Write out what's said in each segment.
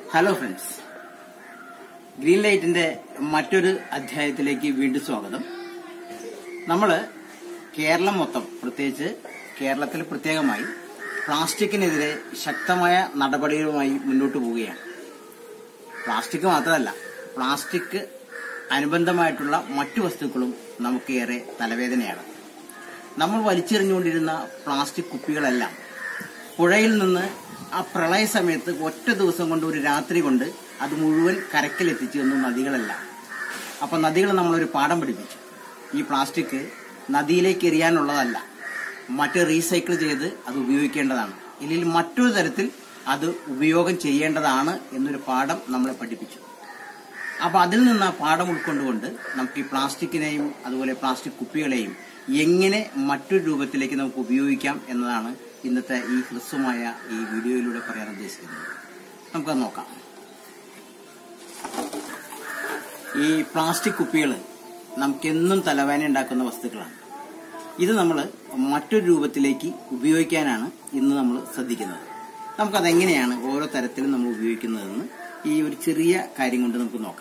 Hello friends green ലൈറ്റിന്റെ മറ്റൊരു അധ്യായത്തിലേക്ക് വീണ്ടും സ്വാഗതം നമ്മൾ കേരളം മൊത്തം പ്രത്യേകിച്ച് കേരളത്തിൽ പ്രത്യേകമായി പ്ലാസ്റ്റിക്കിനെതിരെ ശക്തമായ നടപടികളുമായി മുന്നോട്ട് പോവുകയാണ് പ്ലാസ്റ്റിക് മാത്രമല്ല പ്ലാസ്റ്റിക് അനുബന്ധമായിട്ടുള്ള മറ്റു വസ്തുക്കളും നമുക്കേറെ തലവേദനയാണ് നമ്മൾ വലിച്ചെറിഞ്ഞുകൊണ്ടിരുന്ന പ്ലാസ്റ്റിക് കുപ്പികളെല്ലാം പുഴയിൽ നിന്ന് ആ പ്രളയ സമയത്ത് ഒറ്റ ദിവസം കൊണ്ട് ഒരു രാത്രി കൊണ്ട് അത് മുഴുവൻ കരക്കിലെത്തിച്ചു എന്നു നദികളെല്ലാം അപ്പൊ നദികൾ നമ്മളൊരു പാഠം പഠിപ്പിച്ചു ഈ പ്ലാസ്റ്റിക് നദിയിലേക്ക് എറിയാനുള്ളതല്ല മറ്റ് റീസൈക്കിൾ ചെയ്ത് അത് ഉപയോഗിക്കേണ്ടതാണ് ഇല്ലെങ്കിൽ മറ്റൊരു തരത്തിൽ അത് ഉപയോഗം ചെയ്യേണ്ടതാണ് എന്നൊരു പാഠം നമ്മളെ പഠിപ്പിച്ചു അപ്പൊ അതിൽ നിന്ന് ആ പാഠം ഉൾക്കൊണ്ടുകൊണ്ട് നമുക്ക് ഈ പ്ലാസ്റ്റിക്കിനെയും അതുപോലെ പ്ലാസ്റ്റിക് കുപ്പികളെയും എങ്ങനെ മറ്റൊരു രൂപത്തിലേക്ക് നമുക്ക് ഉപയോഗിക്കാം എന്നതാണ് ഇന്നത്തെ ഈ ഹ്രസ്വമായ ഈ വീഡിയോയിലൂടെ പറയാൻ ഉദ്ദേശിക്കുന്നത് നമുക്കത് നോക്കാം ഈ പ്ലാസ്റ്റിക് കുപ്പികൾ നമുക്കെന്നും തലവേദന ഉണ്ടാക്കുന്ന വസ്തുക്കളാണ് ഇത് നമ്മൾ മറ്റൊരു രൂപത്തിലേക്ക് ഉപയോഗിക്കാനാണ് ഇന്ന് നമ്മൾ ശ്രദ്ധിക്കുന്നത് നമുക്കതെങ്ങനെയാണ് ഓരോ തരത്തിലും നമ്മൾ ഉപയോഗിക്കുന്നതെന്ന് ഈ ഒരു ചെറിയ കാര്യം കൊണ്ട് നമുക്ക് നോക്കാം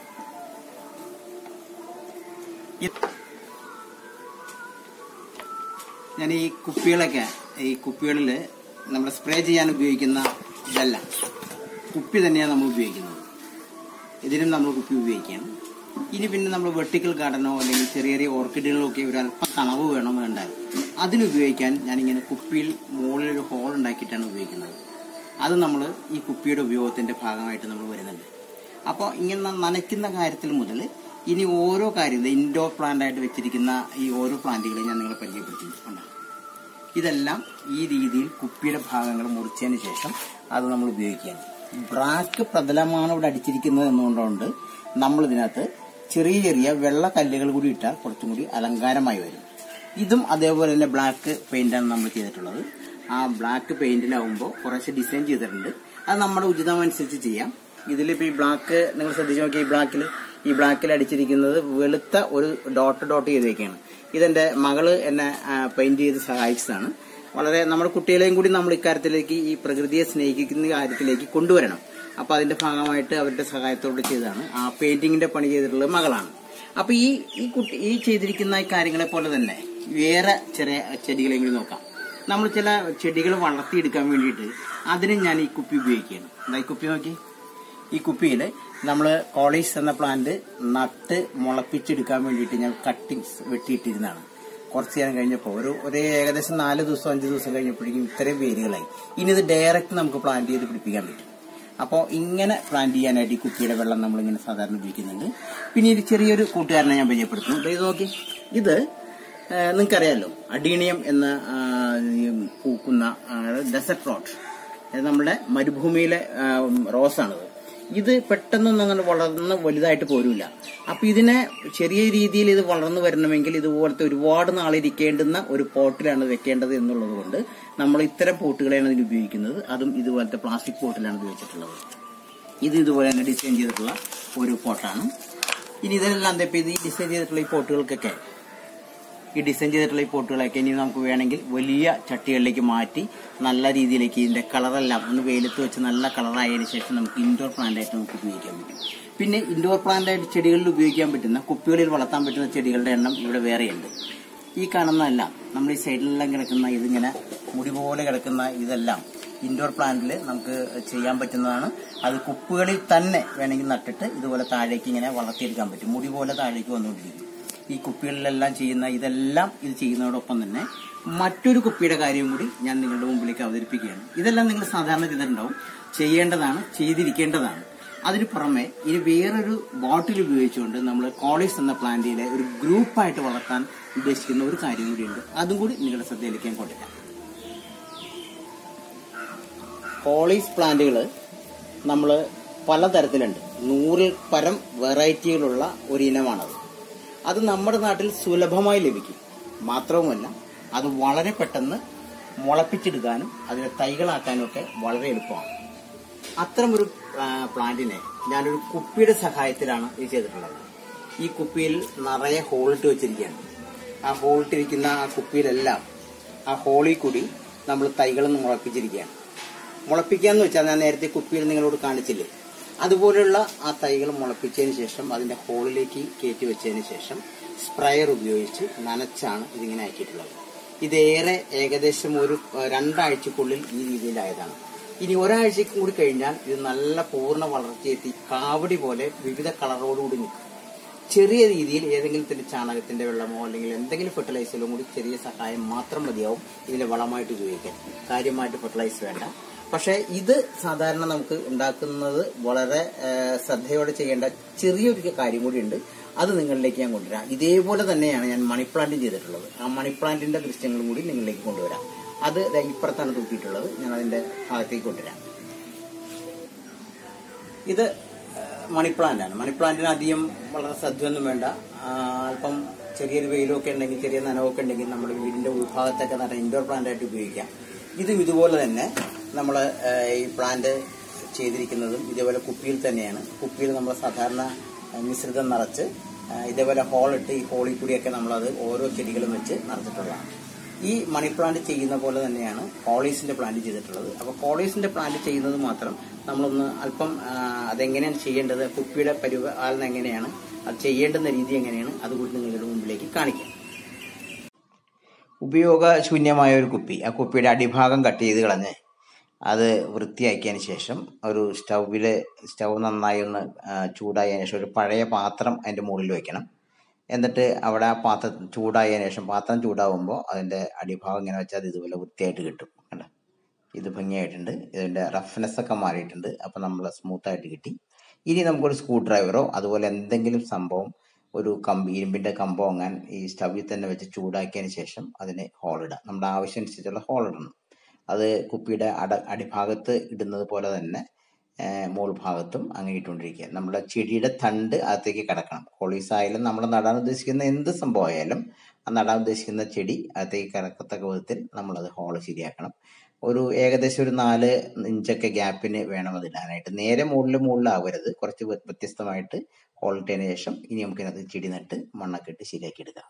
ഞാൻ ഈ കുപ്പികളൊക്കെ ഈ കുപ്പികളിൽ നമ്മൾ സ്പ്രേ ചെയ്യാൻ ഉപയോഗിക്കുന്ന ഇതല്ല കുപ്പി തന്നെയാണ് നമ്മൾ ഉപയോഗിക്കുന്നത് ഇതിനും നമ്മൾ കുപ്പി ഉപയോഗിക്കുകയാണ് ഇനി പിന്നെ നമ്മൾ വെർട്ടിക്കൽ ഗാർഡനോ അല്ലെങ്കിൽ ചെറിയ ചെറിയ ഓർക്കിഡുകളോ ഒക്കെ ഒരു അല്പം തണവ് വേണം വേണ്ടാൽ അതിനുപയോഗിക്കാൻ ഞാനിങ്ങനെ കുപ്പിയിൽ മുകളിൽ ഒരു ഹോൾ ഉണ്ടാക്കിയിട്ടാണ് ഉപയോഗിക്കുന്നത് അത് നമ്മൾ ഈ കുപ്പിയുടെ ഉപയോഗത്തിന്റെ ഭാഗമായിട്ട് നമ്മൾ വരുന്നുണ്ട് അപ്പോൾ ഇങ്ങനെ നനയ്ക്കുന്ന കാര്യത്തിൽ മുതൽ ഇനി ഓരോ കാര്യം ഇൻഡോർ പ്ലാന്റ് ആയിട്ട് വെച്ചിരിക്കുന്ന ഈ ഓരോ പ്ലാന്റുകളെയും ഞാൻ നിങ്ങളെ പരിചയപ്പെടുത്തിയിട്ടുണ്ട് ഇതെല്ലാം ഈ രീതിയിൽ കുപ്പിയുടെ ഭാഗങ്ങൾ മുറിച്ചതിന് ശേഷം അത് നമ്മൾ ഉപയോഗിക്കുകയാണ് ബ്രാക്ക് പ്രതലമാണ് ഇവിടെ അടിച്ചിരിക്കുന്നത് എന്നുകൊണ്ടുകൊണ്ട് നമ്മൾ ഇതിനകത്ത് ചെറിയ ചെറിയ വെള്ള കല്ലുകൾ കൂടി ഇട്ടാൽ കുറച്ചും കൂടി അലങ്കാരമായി വരും ഇതും അതേപോലെ തന്നെ ബ്ലാക്ക് പെയിന്റാണ് നമ്മൾ ചെയ്തിട്ടുള്ളത് ആ ബ്ലാക്ക് പെയിന്റിലാവുമ്പോൾ കുറച്ച് ഡിസൈൻ ചെയ്തിട്ടുണ്ട് അത് നമ്മുടെ ഉചിതമനുസരിച്ച് ചെയ്യാം ഇതിലിപ്പോ ഈ ബ്ലാക്ക് നിങ്ങൾ ശ്രദ്ധിച്ചു നോക്കിയാൽ ഈ ബ്ലാക്കിൽ ഈ ബ്ലാക്കിൽ അടിച്ചിരിക്കുന്നത് വെളുത്ത ഒരു ഡോട്ട് ഡോട്ട് ചെയ്തേക്കാണ് ഇതെന്റെ മകള് എന്നെ പെയിന്റ് ചെയ്ത് സഹായിച്ചതാണ് വളരെ നമ്മുടെ കുട്ടികളെയും കൂടി നമ്മൾ ഇക്കാര്യത്തിലേക്ക് ഈ പ്രകൃതിയെ സ്നേഹിക്കുന്ന കാര്യത്തിലേക്ക് കൊണ്ടുവരണം അപ്പൊ അതിന്റെ ഭാഗമായിട്ട് അവരുടെ സഹായത്തോടെ ചെയ്തതാണ് ആ പെയിന്റിങ്ങിന്റെ പണി ചെയ്തിട്ടുള്ളത് മകളാണ് അപ്പൊ ഈ ഈ കുട്ടി ഈ ചെയ്തിരിക്കുന്ന ഈ കാര്യങ്ങളെ പോലെ തന്നെ വേറെ ചെറിയ ചെടികളെയും കൂടി നോക്കാം നമ്മൾ ചില ചെടികൾ വളർത്തിയെടുക്കാൻ വേണ്ടിയിട്ട് അതിന് ഞാൻ ഈ കുപ്പി ഉപയോഗിക്കുകയാണ് എന്താ ഈ കുപ്പി നോക്കി ഈ കുപ്പിയിൽ നമ്മൾ കോളേജ് എന്ന പ്ലാന്റ് നട്ട് മുളപ്പിച്ചെടുക്കാൻ വേണ്ടിയിട്ട് ഞാൻ കട്ടിങ്സ് വെട്ടിയിട്ടിരുന്നതാണ് കുറച്ച് നേരം കഴിഞ്ഞപ്പോൾ ഒരു ഒരു ഏകദേശം നാല് ദിവസം അഞ്ച് ദിവസം കഴിഞ്ഞപ്പോഴേക്കും ഇത്രയും വേരുകളായി ഇനി ഇത് ഡയറക്റ്റ് നമുക്ക് പ്ലാന്റ് ചെയ്ത് പിടിപ്പിക്കാൻ പറ്റും അപ്പോൾ ഇങ്ങനെ പ്ലാന്റ് ചെയ്യാനായിട്ട് ഈ കുപ്പിയുടെ വെള്ളം നമ്മൾ ഇങ്ങനെ സാധാരണ ഉപയോഗിക്കുന്നുണ്ട് പിന്നെ ഒരു ചെറിയൊരു കൂട്ടുകാരനെ ഞാൻ പരിചയപ്പെടുത്തുന്നു ഇത് നോക്കി ഇത് നിങ്ങൾക്കറിയാലോ അഡീണിയം എന്ന പൂക്കുന്ന ഡെസർട്ട് റോട്ട് നമ്മുടെ മരുഭൂമിയിലെ റോസാണിത് ഇത് പെട്ടെന്നൊന്നും അങ്ങനെ വളർന്ന് വലുതായിട്ട് പോരൂല അപ്പൊ ഇതിനെ ചെറിയ രീതിയിൽ ഇത് വളർന്നു വരണമെങ്കിൽ ഇതുപോലത്തെ ഒരുപാട് നാളിരിക്കേണ്ടുന്ന ഒരു പോട്ടിലാണ് വെക്കേണ്ടത് എന്നുള്ളത് കൊണ്ട് നമ്മൾ ഇത്തരം പോട്ടുകളെയാണ് ഇതിൽ ഉപയോഗിക്കുന്നത് അതും ഇതുപോലത്തെ പ്ലാസ്റ്റിക് പോട്ടിലാണ് ഉപയോഗിച്ചിട്ടുള്ളത് ഇത് ഇതുപോലെ തന്നെ ഡിസൈൻ ചെയ്തിട്ടുള്ള ഒരു പോട്ടാണ് ഇനി ഇതെല്ലാം എന്താ ഇത് ഈ ഡിസൈൻ ചെയ്തിട്ടുള്ള ഈ പോട്ടുകൾക്കൊക്കെ ഈ ഡിസൈൻ ചെയ്തിട്ടുള്ള ഈ പോട്ടുകളൊക്കെ ഇനി നമുക്ക് വേണമെങ്കിൽ വലിയ ചട്ടികളിലേക്ക് മാറ്റി നല്ല രീതിയിലേക്ക് ഇതിന്റെ കളറെല്ലാം ഒന്ന് വെയിലത്ത് വെച്ച് നല്ല കളറായതിനു ശേഷം നമുക്ക് ഇൻഡോർ പ്ലാന്റ് ആയിട്ട് നമുക്ക് ഉപയോഗിക്കാൻ പറ്റും പിന്നെ ഇൻഡോർ പ്ലാന്റ് ആയിട്ട് ചെടികളിൽ ഉപയോഗിക്കാൻ പറ്റുന്ന കുപ്പികളിൽ വളർത്താൻ പറ്റുന്ന ചെടികളുടെ എണ്ണം ഇവിടെ വേറെയുണ്ട് ഈ കാണുന്നതെല്ലാം നമ്മൾ ഈ സൈഡിലെല്ലാം കിടക്കുന്ന ഇതിങ്ങനെ മുടി പോലെ കിടക്കുന്ന ഇതെല്ലാം ഇൻഡോർ പ്ലാന്റിൽ നമുക്ക് ചെയ്യാൻ പറ്റുന്നതാണ് അത് കുപ്പുകളിൽ തന്നെ വേണമെങ്കിൽ നട്ടിട്ട് ഇതുപോലെ താഴേക്ക് ഇങ്ങനെ വളർത്തിയെടുക്കാൻ പറ്റും മുടി പോലെ താഴേക്ക് വന്നുകൊണ്ടിരിക്കും ഈ കുപ്പികളിലെല്ലാം ചെയ്യുന്ന ഇതെല്ലാം ഇത് ചെയ്യുന്നതോടൊപ്പം തന്നെ മറ്റൊരു കുപ്പിയുടെ കാര്യം കൂടി ഞാൻ നിങ്ങളുടെ മുമ്പിലേക്ക് അവതരിപ്പിക്കുകയാണ് ഇതെല്ലാം നിങ്ങൾ സാധാരണ ചെയ്തിട്ടുണ്ടാവും ചെയ്യേണ്ടതാണ് ചെയ്തിരിക്കേണ്ടതാണ് അതിന് പുറമെ ഇനി വേറൊരു ബോട്ടിൽ ഉപയോഗിച്ചുകൊണ്ട് നമ്മൾ കോളേജ് എന്ന പ്ലാന്റിലെ ഒരു ഗ്രൂപ്പായിട്ട് വളർത്താൻ ഉദ്ദേശിക്കുന്ന ഒരു കാര്യം കൂടിയുണ്ട് അതും കൂടി നിങ്ങളുടെ ശ്രദ്ധയിലേക്ക് ഞാൻ കൊണ്ടുവരാം കോളേജ് പ്ലാന്റുകൾ നമ്മൾ പലതരത്തിലുണ്ട് നൂറിൽ പരം വെറൈറ്റികളുള്ള ഒരു ഇനമാണത് അത് നമ്മുടെ നാട്ടിൽ സുലഭമായി ലഭിക്കും മാത്രവുമല്ല അത് വളരെ പെട്ടെന്ന് മുളപ്പിച്ചെടുക്കാനും അതിനെ തൈകളാക്കാനും ഒക്കെ വളരെ എളുപ്പമാണ് അത്തരമൊരു പ്ലാന്റിനെ ഞാനൊരു കുപ്പിയുടെ സഹായത്തിലാണ് ഇത് ചെയ്തിട്ടുള്ളത് ഈ കുപ്പിയിൽ നിറയെ ഹോളിട്ട് വെച്ചിരിക്കുകയാണ് ആ ഹോളിട്ടിരിക്കുന്ന ആ കുപ്പിയിലെല്ലാം ആ ഹോളിൽ കൂടി നമ്മൾ തൈകളൊന്ന് മുളപ്പിച്ചിരിക്കുകയാണ് മുളപ്പിക്കാന്ന് വെച്ചാൽ ഞാൻ നേരത്തെ കുപ്പിയിൽ നിങ്ങളോട് കാണിച്ചില്ലേ അതുപോലെയുള്ള ആ തൈകൾ മുളപ്പിച്ചതിന് ശേഷം അതിന്റെ ഹോളിലേക്ക് കയറ്റി വെച്ചതിന് ശേഷം സ്പ്രയർ ഉപയോഗിച്ച് നനച്ചാണ് ഇതിങ്ങനെ ആക്കിയിട്ടുള്ളത് ഇതേറെ ഏകദേശം ഒരു ഏഹ്, രണ്ടാഴ്ചക്കുള്ളിൽ ഈ രീതിയിലായതാണ് ഇനി ഒരാഴ്ചക്കും കൂടി കഴിഞ്ഞാൽ ഇത് നല്ല പൂർണ്ണ വളർച്ചയെത്തി കാവടി പോലെ വിവിധ കളറോടുകൂടി നിൽക്കും ചെറിയ രീതിയിൽ ഏതെങ്കിലും തന്നെ ചാണകത്തിന്റെ വെള്ളമോ അല്ലെങ്കിൽ എന്തെങ്കിലും ഫെർട്ടിലൈസറോ കൂടി ചെറിയ സഹായം മാത്രം മതിയാവും ഇതിനെ വളമായിട്ട് ഉപയോഗിക്കാൻ കാര്യമായിട്ട് ഫെർട്ടിലൈസ് വേണ്ട പക്ഷേ ഇത് സാധാരണ നമുക്ക് ഉണ്ടാക്കുന്നത് വളരെ ഏഹ്, ശ്രദ്ധയോടെ ചെയ്യേണ്ട ചെറിയൊരു കാര്യം കൂടിയുണ്ട് അത് നിങ്ങളിലേക്ക് ഞാൻ കൊണ്ടുവരാം ഇതേപോലെ തന്നെയാണ് ഞാൻ മണി പ്ലാന്റും ചെയ്തിട്ടുള്ളത് ആ മണി പ്ലാന്റിന്റെ ദൃശ്യങ്ങളും കൂടി നിങ്ങളിലേക്ക് കൊണ്ടുവരാം അത് ദാ ഇപ്പുറത്താണ് തൂക്കിയിട്ടുള്ളത് ഞാൻ അതിന്റെ ഭാഗത്തേക്ക് കൊണ്ടുവരാം ഇത് മണി പ്ലാന്റ് ആണ് മണി പ്ലാന്റിന് അധികം വളരെ ശ്രദ്ധയൊന്നും വേണ്ട ആ, അല്പം ചെറിയൊരു വെയിലൊക്കെ ഉണ്ടെങ്കിൽ ചെറിയ നനവൊക്കെ ഉണ്ടെങ്കിൽ നമ്മുടെ വീടിന്റെ ഉൾഭാഗത്തൊക്കെ നട്ട ഇൻഡോർ പ്ലാന്റ് ആയിട്ട് ഉപയോഗിക്കാം ഇതും ഇതുപോലെ തന്നെ നമ്മൾ ഈ പ്ലാന്റ് ചെയ്തിരിക്കുന്നതും ഇതേപോലെ കുപ്പിയിൽ തന്നെയാണ് കുപ്പിയിൽ നമ്മൾ സാധാരണ ആ, മിശ്രിതം നിറച്ച് ആ, ഇതേപോലെ ഹോളിട്ട് ഈ ഹോളിൽ കൂടിയൊക്കെ നമ്മളത് ഓരോ ചെടികളും വെച്ച് നിറച്ചിട്ടുള്ളതാണ് ഈ മണി പ്ലാന്റ് ചെയ്യുന്ന പോലെ തന്നെയാണ് കോളീസിന്റെ പ്ലാന്റ് ചെയ്തിട്ടുള്ളത് അപ്പോൾ കോളീസിന്റെ പ്ലാന്റ് ചെയ്യുന്നത് മാത്രം നമ്മളൊന്ന് അല്പം ആ, അതെങ്ങനെയാണ് ചെയ്യേണ്ടത് കുപ്പിയുടെ പരിപാലനം എങ്ങനെയാണ് അത് ചെയ്യേണ്ടുന്ന രീതി എങ്ങനെയാണ് അതുകൂടി നിങ്ങളുടെ മുമ്പിലേക്ക് കാണിക്കാം ഉപയോഗശൂന്യമായ ഒരു കുപ്പി ആ കുപ്പിയുടെ അടിഭാഗം കട്ട് ചെയ്ത് കളഞ്ഞ് അത് വൃത്തിയാക്കിയതിന് ശേഷം ഒരു സ്റ്റൗവിൽ സ്റ്റൗ നന്നായി ഒന്ന് ആ, ചൂടായതിനു ശേഷം ഒരു പഴയ പാത്രം അതിൻ്റെ മുകളിൽ വെക്കണം എന്നിട്ട് അവിടെ ആ പാത്രം ചൂടായതിനു ശേഷം പാത്രം ചൂടാവുമ്പോൾ അതിൻ്റെ അടിഭാഗം ഇങ്ങനെ വെച്ചാൽ അത് ഇതുപോലെ വൃത്തിയായിട്ട് കിട്ടും കണ്ടോ ഇത് ഭംഗിയായിട്ടുണ്ട് ഇതിൻ്റെ റഫ്നെസ് ഒക്കെ മാറിയിട്ടുണ്ട് അപ്പം നമ്മൾ സ്മൂത്തായിട്ട് കിട്ടി ഇനി നമുക്കൊരു സ്ക്രൂ ഡ്രൈവറോ അതുപോലെ എന്തെങ്കിലും സംഭവം ഒരു കമ്പി ഇരുമ്പിൻ്റെ കമ്പോ അങ്ങനെ ഈ സ്റ്റവിൽ തന്നെ വെച്ച് ചൂടാക്കിയതിന് ശേഷം അതിന് ഹോളിടാം നമ്മുടെ ആവശ്യമനുസരിച്ചുള്ള ഹോൾ ഇടണം അത് കുപ്പിയുടെ അട അടിഭാഗത്ത് ഇടുന്നത് പോലെ തന്നെ ഏഹ്, മോൾ ഭാഗത്തും അങ്ങനെ ഇട്ടുകൊണ്ടിരിക്കുക നമ്മുടെ ചെടിയുടെ തണ്ട് അകത്തേക്ക് കിടക്കണം കോളീസ് ആയാലും നമ്മൾ നടാൻ ഉദ്ദേശിക്കുന്ന എന്ത് സംഭവമായാലും ആ നടാൻ ഉദ്ദേശിക്കുന്ന ചെടി അകത്തേക്ക് കിടക്കത്തക്ക വിധത്തിൽ നമ്മളത് ഹോള് ശരിയാക്കണം ഒരു ഏകദേശം ഒരു നാല് ഇഞ്ചൊക്കെ ഗ്യാപ്പിന് വേണം അത് ഇടാനായിട്ട് നേരെ മുകളിൽ മുകളിലാവരുത് കുറച്ച് വ്യ- വ്യത്യസ്തമായിട്ട് ഹോൾ ഇട്ടതിന് ശേഷം ഇനി നമുക്കിനകത്ത് ചെടി നട്ട് മണ്ണൊക്കെ ഇട്ട് ശരിയാക്കി എടുക്കാം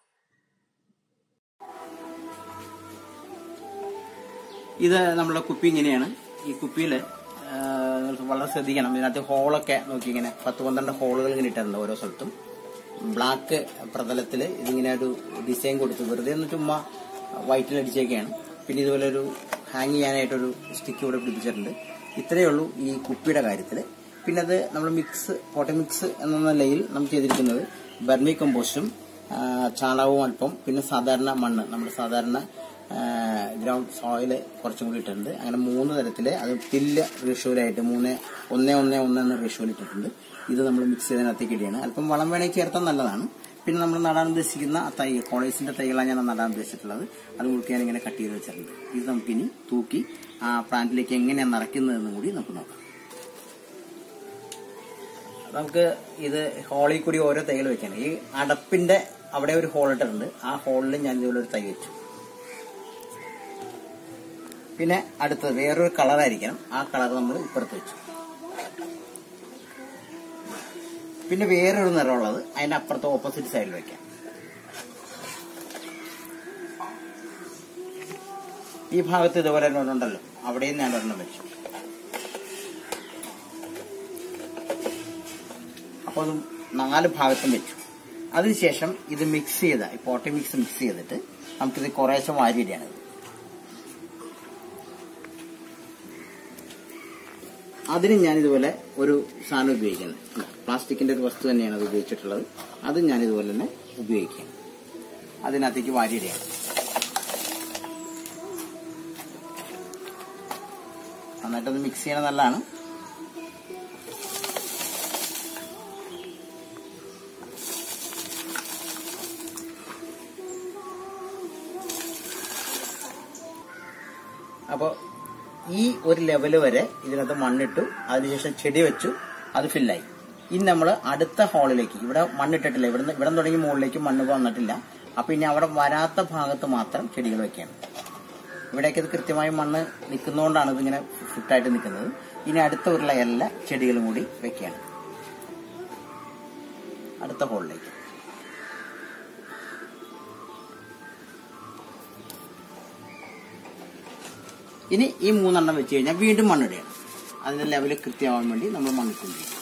ഇത് നമ്മുടെ കുപ്പി ഇങ്ങനെയാണ് ഈ കുപ്പിയിൽ വളരെ ശ്രദ്ധിക്കണം ഇതിനകത്ത് ഹോളൊക്കെ നോക്കി ഇങ്ങനെ പത്ത് പന്ത്രണ്ട് ഹോളുകൾ ഇങ്ങനെ ഇട്ടിട്ടുണ്ട് ഓരോ സ്ഥലത്തും ബ്ലാക്ക് പ്രതലത്തിൽ ഇതിങ്ങനെ ഒരു ഡിസൈൻ കൊടുത്തു വെറുതെ ഒന്ന് ചുമ്മാ വൈറ്റിൽ അടിച്ചേക്കാണ് പിന്നെ ഇതുപോലെ ഒരു ഹാങ് ചെയ്യാനായിട്ടൊരു സ്റ്റിക്ക് ഇവിടെ പിടിപ്പിച്ചിട്ടുണ്ട് ഇത്രയേ ഉള്ളൂ ഈ കുപ്പിയുടെ കാര്യത്തിൽ പിന്നെ അത് നമ്മൾ മിക്സ് പോട്ടി മിക്സ് എന്ന നിലയിൽ നമ്മൾ ചെയ്തിരിക്കുന്നത് ബർമി കമ്പോസ്റ്റും ആ, ചാണകവും അല്പം പിന്നെ സാധാരണ മണ്ണ് നമ്മുടെ സാധാരണ ഗ്രൗണ്ട് സോയിൽ കുറച്ചും കൂടി ഇട്ടിട്ടുണ്ട് അങ്ങനെ മൂന്ന് തരത്തിൽ അത് തില്ല് റേഷ്യോയിലായിട്ട് മൂന്ന് ഒന്ന് ഒന്ന് ഒന്ന് എന്ന റേഷ്യോയിൽ ഇട്ടിട്ടുണ്ട് ഇത് നമ്മൾ മിക്സ് ചെയ്തതിനകത്തേക്ക് ഇടുകയാണ് അല്പം വളം വേണമെങ്കിൽ ചേർത്താൽ നല്ലതാണ് പിന്നെ നമ്മൾ നടാൻ ഉദ്ദേശിക്കുന്ന ആ തൈ കോളേജിന്റെ തൈകളാണ് ഞാൻ നടാൻ ഉദ്ദേശിച്ചിട്ടുള്ളത് അത് മുഴുക്കാൻ ഇങ്ങനെ കട്ട് ചെയ്ത് വെച്ചിട്ടുണ്ട് ഇത് നമുക്കിനി തൂക്കി ആ പ്ലാന്റിലേക്ക് എങ്ങനെയാണ് നിറയ്ക്കുന്നതെന്നും കൂടി നമുക്ക് നോക്കാം നമുക്ക് ഇത് ഹോളിൽ കൂടി ഓരോ തൈകൾ വെക്കണം ഈ അടപ്പിന്റെ അവിടെ ഒരു ഹോൾ ഇട്ടിട്ടുണ്ട് ആ ഹോളിൽ ഞാൻ ഇതുപോലെ ഒരു തൈ വെച്ചു പിന്നെ അടുത്തത് വേറൊരു കളറായിരിക്കണം ആ കളർ നമ്മൾ ഇപ്പുറത്ത് വെച്ചു പിന്നെ വേറൊരു നിറമുള്ളത് അതിന്റെ അപ്പുറത്തെ ഓപ്പോസിറ്റ് സൈഡിൽ വെക്കാം ഈ ഭാഗത്ത് ഇതുപോലെ ഒരെണ്ണമുണ്ടല്ലോ അവിടെയും ഞാൻ ഒരെണ്ണം വെച്ചു അപ്പോൾ അത് നാല് ഭാഗത്തും വെച്ചു അതിനുശേഷം ഇത് മിക്സ് ചെയ്ത ഈ പോട്ടി മിക്സ് മിക്സ് ചെയ്തിട്ട് നമുക്കിത് കുറേശ്ശെ വാരിയിടുകയാണ് ഇത്. അതിന് ഞാൻ ഇതുപോലെ ഒരു സാധനം ഉപയോഗിക്കുന്നത് പ്ലാസ്റ്റിക്കിന്റെ ഒരു വസ്തു തന്നെയാണ് അത് ഉപയോഗിച്ചിട്ടുള്ളത് അത് ഞാൻ ഇതുപോലെ തന്നെ ഉപയോഗിക്കാം അതിനകത്തേക്ക് വാരിയിടുകയാണ് നന്നായിട്ടത് മിക്സ് ചെയ്യണത് നല്ലതാണ് അപ്പോൾ ഈ ഒരു ലെവല് വരെ ഇതിനകത്ത് മണ്ണിട്ടു അതിനുശേഷം ചെടി വെച്ചു അത് ഫില്ലായി ഇനി നമ്മൾ അടുത്ത ഹോളിലേക്ക് ഇവിടെ മണ്ണിട്ടിട്ടില്ല ഇവിടെ ഇവിടെ തുടങ്ങി മുകളിലേക്ക് മണ്ണ് വന്നിട്ടില്ല അപ്പൊ ഇനി അവിടെ വരാത്ത ഭാഗത്ത് മാത്രം ചെടികൾ വെക്കുകയാണ് ഇവിടേക്ക് ഇത് കൃത്യമായി മണ്ണ് നിൽക്കുന്നതുകൊണ്ടാണ് ഇതിങ്ങനെ ഫിറ്റായിട്ട് നിൽക്കുന്നത് ഇനി അടുത്ത ഒരു ലെയറിലെ ചെടികളും കൂടി വെക്കുകയാണ് അടുത്ത ഹോളിലേക്ക് ഇനി ഈ മൂന്നെണ്ണം വെച്ച് കഴിഞ്ഞാൽ വീണ്ടും മണ്ണിടുകയാണ് അതിന്റെ ലെവൽ കൃത്യമാവാൻ വേണ്ടി നമ്മൾ മണ്ണിട്ടുകൊണ്ടിരിക്കും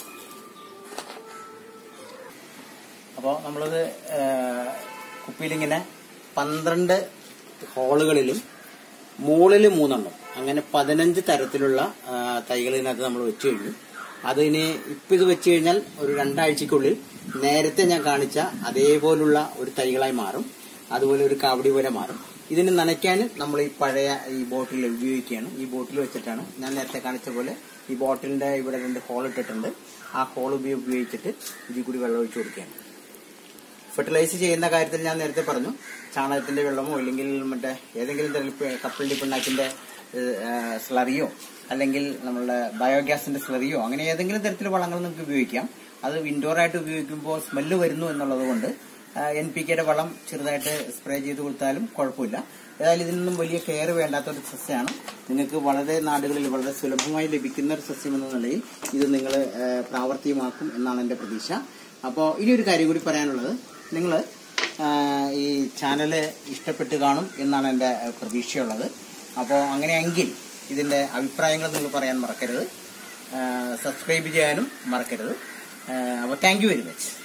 അപ്പോൾ നമ്മളത് കുപ്പിയിലിങ്ങനെ പന്ത്രണ്ട് ഹോളുകളിലും മുകളിൽ മൂന്നെണ്ണം അങ്ങനെ പതിനഞ്ച് തരത്തിലുള്ള ആ, തൈകൾ ഇതിനകത്ത് നമ്മൾ വെച്ച് കഴിഞ്ഞു അതിന് ഇപ്പം ഇത് വെച്ച് കഴിഞ്ഞാൽ ഒരു രണ്ടാഴ്ചക്കുള്ളിൽ നേരത്തെ ഞാൻ കാണിച്ച അതേപോലുള്ള ഒരു തൈകളായി മാറും അതുപോലെ ഒരു കാവടി പോലെ മാറും ഇതിന് നനയ്ക്കാൻ നമ്മൾ ഈ പഴയ ഈ ബോട്ടിൽ ഉപയോഗിക്കുകയാണ് ഈ ബോട്ടിൽ വെച്ചിട്ടാണ് ഞാൻ നേരത്തെ കാണിച്ച പോലെ ഈ ബോട്ടിലിന്റെ ഇവിടെ രണ്ട് ഹോൾ ഇട്ടിട്ടുണ്ട് ആ ഹോൾ ഉപയോഗിച്ചിട്ട് ഇതിൽ കൂടി വെള്ളം ഒഴിച്ചു കൊടുക്കുകയാണ് ഫെർട്ടിലൈസ് ചെയ്യുന്ന കാര്യത്തിൽ ഞാൻ നേരത്തെ പറഞ്ഞു ചാണകത്തിന്റെ വെള്ളമോ അല്ലെങ്കിൽ മറ്റേ ഏതെങ്കിലും തരം കപ്പലിന്റെ പിണ്ണാക്കിന്റെ സ്ലറിയോ അല്ലെങ്കിൽ നമ്മളുടെ ബയോഗ്യാസിന്റെ സ്ലറിയോ അങ്ങനെ ഏതെങ്കിലും തരത്തിൽ വളങ്ങൾ നമുക്ക് ഉപയോഗിക്കാം അത് ഇൻഡോർ ആയിട്ട് ഉപയോഗിക്കുമ്പോൾ സ്മെല്ല് വരുന്നു എന്നുള്ളത് കൊണ്ട് എൻ പി കെയുടെ വളം ചെറുതായിട്ട് സ്പ്രേ ചെയ്ത് കൊടുത്താലും കുഴപ്പമില്ല ഏതായാലും ഇതിനൊന്നും വലിയ കെയർ വേണ്ടാത്ത ഒരു സസ്യമാണ് നിങ്ങൾക്ക് വളരെ നാടുകളിൽ വളരെ സുലഭമായി ലഭിക്കുന്ന ഒരു സസ്യം എന്ന നിലയിൽ ഇത് നിങ്ങൾ പ്രാവർത്തികമാക്കും എന്നാണ് എന്റെ പ്രതീക്ഷ അപ്പോൾ ഇനി ഒരു കാര്യം കൂടി പറയാനുള്ളത് നിങ്ങൾ ഈ ചാനല് ഇഷ്ടപ്പെട്ട് കാണും എന്നാണ് എൻ്റെ പ്രതീക്ഷയുള്ളത് അപ്പോൾ അങ്ങനെയെങ്കിൽ ഇതിൻ്റെ അഭിപ്രായങ്ങൾ നിങ്ങൾ പറയാൻ മറക്കരുത് സബ്സ്ക്രൈബ് ചെയ്യാനും മറക്കരുത് അപ്പോൾ താങ്ക് യു വെരി മച്ച്